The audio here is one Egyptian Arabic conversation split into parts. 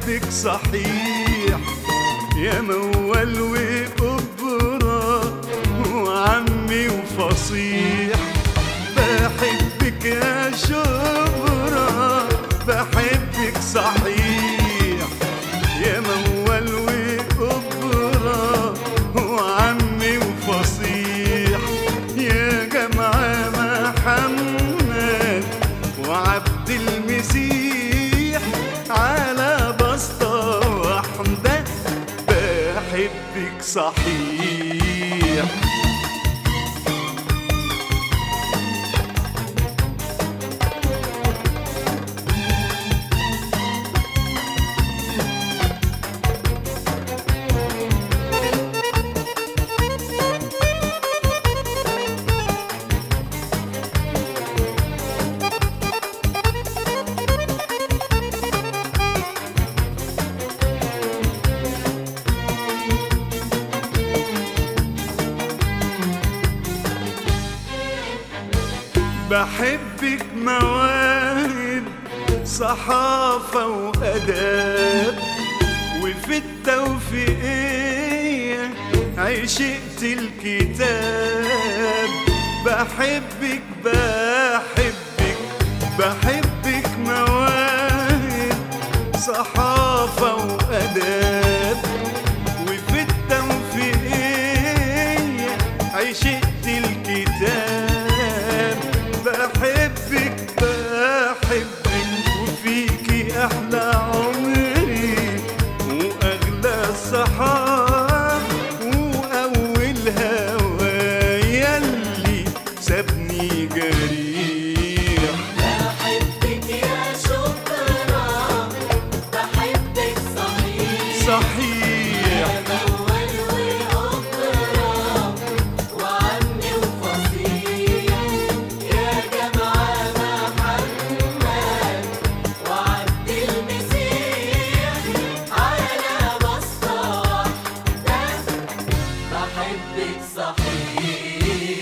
بحبك صحيح يا موال وقبرة وعمي وفصيح بحبك يا شبرة بحبك صحيح يا موال وقبرة وعمي وفصيح يا جماعة محمد وعبد المسيح على بسطة واحدة بحبك صحيح بحبك مواهب صحافة وأداب وفي التوفيقية عشقت الكتاب بحبك بحبك بحبك مواهب صحافة وأداب وفي التوفيقية عشقت الكتاب بحبك بحبك وفيكي أحلى عمري وأغلى الصحاب وأول هوايا اللي سابني جريح بحبك يا شكرا بحبك صحيح صحيح موال وأكرم وعمي وفصيح يا جماعة محمد وعبد المسيح على بسطة واحدة بحبك صحيح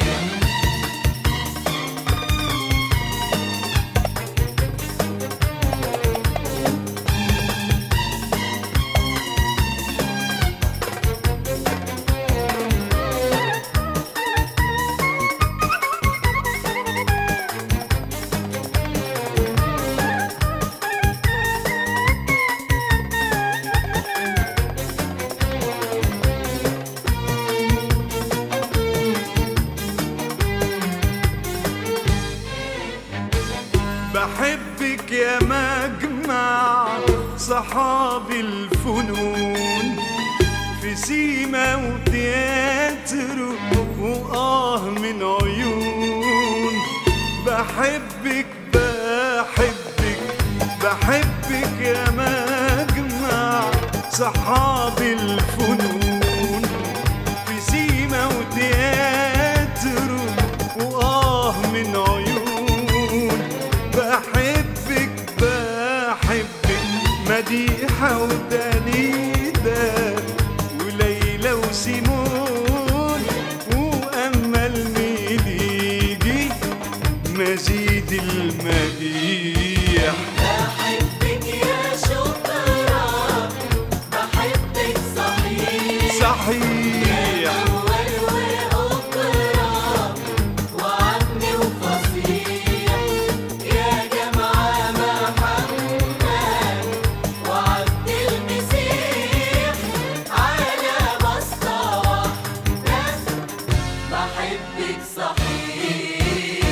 بحبك يا مجمع صحاب الفنون في سيما وتياترو وآه من عيون بحبك بحبك بحبك يا مجمع صحاب الفنون في سيما وتياترو وآه من عيون بحبك بحبك مديحة ودنيدة وليلى وسيمون وأمل ميليجي مزيد المديح بحبك يا شكرا بحبك صحيح صحيح أول وأكرم وعمي وفصيح يا جماعة محمد وعبد المسيح على بسطة واحدة بحبك صحيح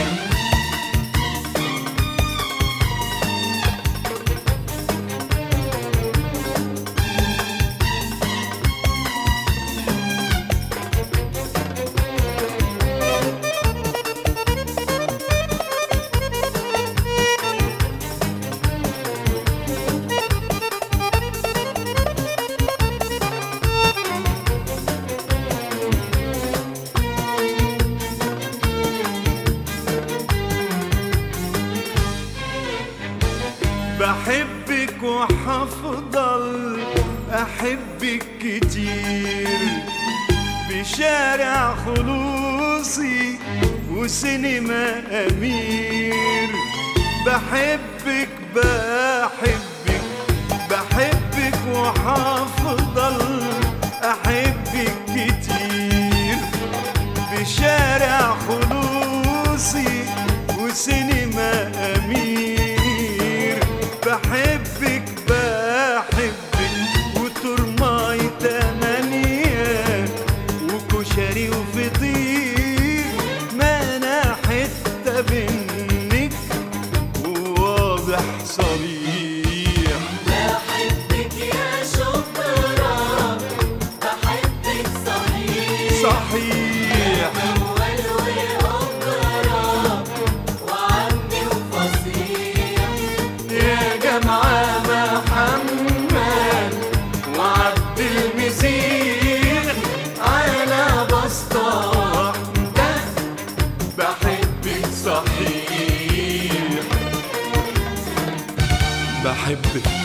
بحبك وحفضل احبك كتير بشارع خلوصي وسينما امير بحبك بحبك بحبك وحافضل احبك كتير بشارع خلوصي وسينما امير بحبك بحبك وترماي تمانية وكشري وفطير ما انا حتة منك وواضح صريح بحبك يا شكرا بحبك صحيح صحيح أول وأكرم وعمي وفصيح يا جماعة محمد وعبد المسيح على بسطة واحدة بحبك صحيح بحبك